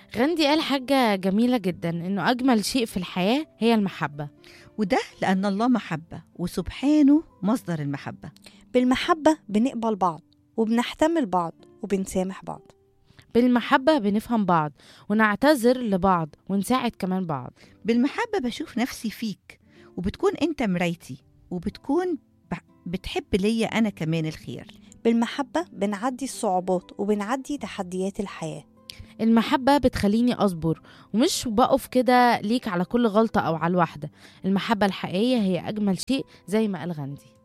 غاندي قال حاجة جميلة جدا إنه أجمل شيء في الحياة هي المحبة وده لأن الله محبة وسبحانه مصدر المحبة بالمحبة بنقبل بعض وبنحتمل بعض وبنسامح بعض بالمحبة بنفهم بعض ونعتذر لبعض ونساعد كمان بعض بالمحبة بشوف نفسي فيك وبتكون أنت مرايتي وبتكون ب- بتحب ليا أنا كمان الخير بالمحبة بنعدي الصعوبات وبنعدي تحديات الحياة المحبة بتخليني أصبر ومش بقف كده ليك على كل غلطة أو على الواحدة المحبة الحقيقية هي أجمل شيء زي ما قال غاندي